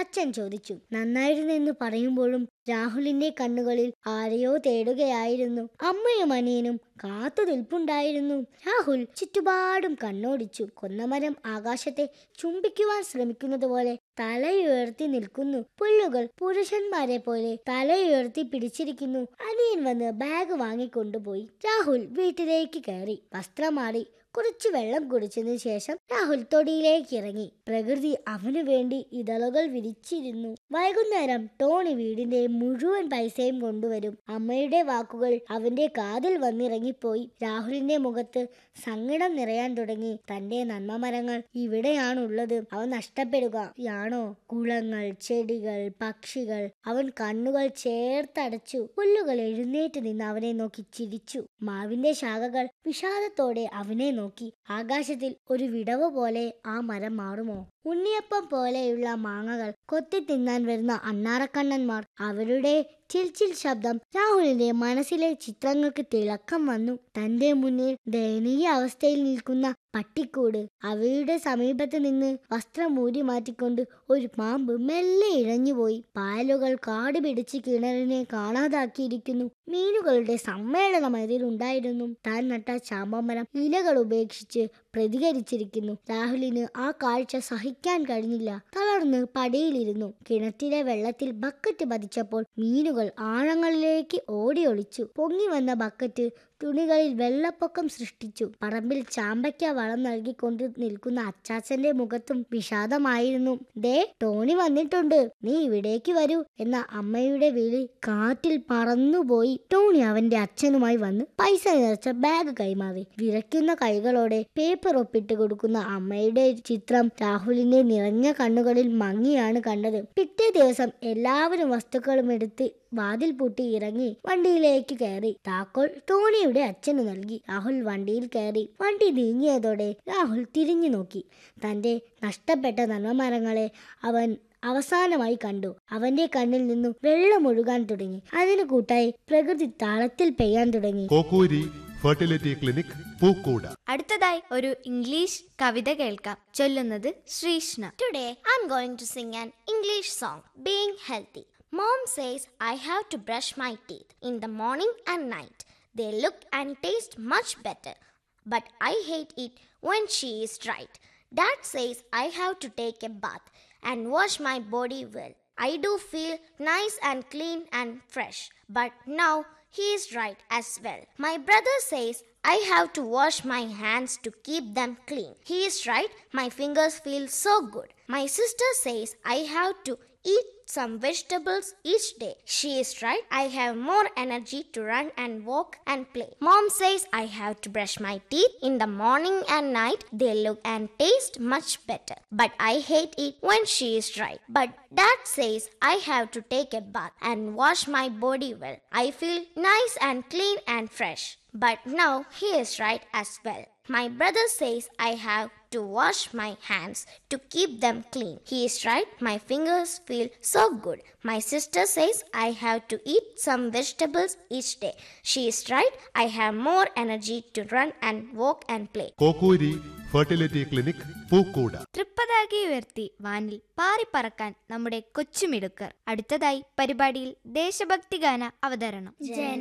അച്ഛൻ ചോദിച്ചു നന്നായിരുന്നു എന്ന് പറയുമ്പോഴും രാഹുലിന്റെ കണ്ണുകളിൽ ആരെയോ തേടുകയായിരുന്നു അമ്മയും അനിയനും കാത്തു നിൽപ്പുണ്ടായിരുന്നു രാഹുൽ ചുറ്റുപാടും കണ്ണോടിച്ചു കൊന്നമരം ആകാശത്തെ ചുംബിക്കുവാൻ ശ്രമിക്കുന്നത് പോലെ തലയുയർത്തി നിൽക്കുന്നു പുല്ലുകൾ പുരുഷന്മാരെ പോലെ തലയുയർത്തി പിടിച്ചിരിക്കുന്നു അനിയൻ വന്ന് ബാഗ് വാങ്ങിക്കൊണ്ടുപോയി രാഹുൽ വീട്ടിലേക്ക് കയറി വസ്ത്രം മാറി കുറച്ച് വെള്ളം കുടിച്ചതിന് ശേഷം രാഹുൽ തൊടിയിലേക്ക് ഇറങ്ങി പ്രകൃതി അവനു വേണ്ടി ഇതളുകൾ വിരിച്ചിരുന്നു വൈകുന്നേരം ടോണി വീടിന്റെ മുഴുവൻ പൈസയും കൊണ്ടുവരും അമ്മയുടെ വാക്കുകൾ അവന്റെ കാതിൽ വന്നിറങ്ങിപ്പോയി രാഹുലിന്റെ മുഖത്ത് സങ്കടം നിറയാൻ തുടങ്ങി തന്റെ നന്മ മരങ്ങൾ ഇവിടെയാണുള്ളത് അവ നഷ്ടപ്പെടുകയാണോ കുളങ്ങൾ ചെടികൾ പക്ഷികൾ അവൻ കണ്ണുകൾ ചേർത്തടച്ചു പുല്ലുകൾ എഴുന്നേറ്റ് നിന്ന് അവനെ നോക്കി ചിരിച്ചു മാവിന്റെ ശാഖകൾ വിഷാദത്തോടെ അവനെ നോക്കി ആകാശത്തിൽ ഒരു വിടവ് പോലെ ആ മരം മാറുമോ ഉണ്ണിയപ്പം പോലെയുള്ള മാങ്ങകൾ കൊത്തി തിന്നാൻ വരുന്ന അണ്ണാറക്കണ്ണന്മാർ അവരുടെ ചിൽച്ചിൽ ശബ്ദം രാഹുലിന്റെ മനസ്സിലെ ചിത്രങ്ങൾക്ക് തിളക്കം വന്നു തന്റെ മുന്നിൽ ദയനീയ അവസ്ഥയിൽ നിൽക്കുന്ന പട്ടിക്കൂട് അവയുടെ സമീപത്ത് നിന്ന് വസ്ത്രം ഊരി മാറ്റിക്കൊണ്ട് ഒരു പാമ്പ് മെല്ലെ ഇഴഞ്ഞുപോയി പായലുകൾ കാട് പിടിച്ച് കിണറിനെ കാണാതാക്കിയിരിക്കുന്നു മീനുകളുടെ സമ്മേളനം അതിലുണ്ടായിരുന്നു താൻ നട്ട ചാമ്പമരം ഇലകൾ ഉപേക്ഷിച്ച് പ്രതികരിച്ചിരിക്കുന്നു രാഹുലിന് ആ കാഴ്ച സഹിക്കാൻ കഴിഞ്ഞില്ല തളർന്ന് പടിയിലിരുന്നു കിണറ്റിലെ വെള്ളത്തിൽ ബക്കറ്റ് പതിച്ചപ്പോൾ മീനുകൾ ആഴങ്ങളിലേക്ക് ഓടി ഒളിച്ചു പൊങ്ങി വന്ന ബക്കറ്റ് തുണികളിൽ വെള്ളപ്പൊക്കം സൃഷ്ടിച്ചു പറമ്പിൽ ചാമ്പയ്ക്ക വളം നൽകിക്കൊണ്ട് നിൽക്കുന്ന അച്ചാച്ചന്റെ മുഖത്തും വിഷാദമായിരുന്നു ദേ ടോണി വന്നിട്ടുണ്ട് നീ ഇവിടേക്ക് വരൂ എന്ന അമ്മയുടെ വിളി കാറ്റിൽ പറന്നുപോയി ടോണി അവന്റെ അച്ഛനുമായി വന്ന് പൈസ നിറച്ച ബാഗ് കൈമാറി വിറയ്ക്കുന്ന കൈകളോടെ പേപ്പർ ഒപ്പിട്ട് കൊടുക്കുന്ന അമ്മയുടെ ചിത്രം രാഹുലിന്റെ നിറഞ്ഞ കണ്ണുകളിൽ മങ്ങിയാണ് കണ്ടത് പിറ്റേ ദിവസം എല്ലാവരും വസ്തുക്കളും എടുത്ത് വാതിൽ പൂട്ടി ഇറങ്ങി വണ്ടിയിലേക്ക് കയറി താക്കോൽ ടോണിയുടെ അച്ഛന് നൽകി രാഹുൽ വണ്ടിയിൽ കയറി വണ്ടി നീങ്ങിയതോടെ രാഹുൽ തിരിഞ്ഞു നോക്കി തന്റെ നഷ്ടപ്പെട്ട നന്മമരങ്ങളെ അവൻ അവസാനമായി കണ്ടു അവന്റെ കണ്ണിൽ നിന്നും വെള്ളം ഒഴുകാൻ തുടങ്ങി അതിനു കൂട്ടായി പ്രകൃതി താളത്തിൽ പെയ്യാൻ തുടങ്ങി കോക്കൂരി ഫെർട്ടിലിറ്റി ക്ലിനിക് പൂക്കൂട അടുത്തതായി ഒരു ഇംഗ്ലീഷ് കവിത കേൾക്കാം ചൊല്ലുന്നത് Sreeshna Today I'm going to sing an English song, Being Healthy. Mom says I have to brush my teeth in the morning and night. They look and taste much better. But I hate it when she is right. Dad says I have to take a bath and wash my body well. I do feel nice and clean and fresh. But now he is right as well. My brother says I have to wash my hands to keep them clean. He is right, my fingers feel so good. My sister says I have to eat some vegetables each day. She is right, I have more energy to run and walk and play. Mom says I have to brush my teeth in the morning and night. They look and taste much better. But I hate it when she is right. But dad says I have to take a bath and wash my body well. I feel nice and clean and fresh. But now he is right as well. My brother says I have to wash my hands to keep them clean. He is right, my fingers feel so good. My sister says I have to eat some vegetables each day. She is right, I have more energy to run and walk and play. Kokkoori fertility clinic പൂക്കൂട തൃപ്പതാകി ഉയർത്തി വാനിൽ പാറിപ്പറക്കാൻ നമ്മുടെ കൊച്ചുമിടുക്കർ അടുത്തതായി പരിപാടിയിൽ ദേശഭക്തി ഗാന അവതരണം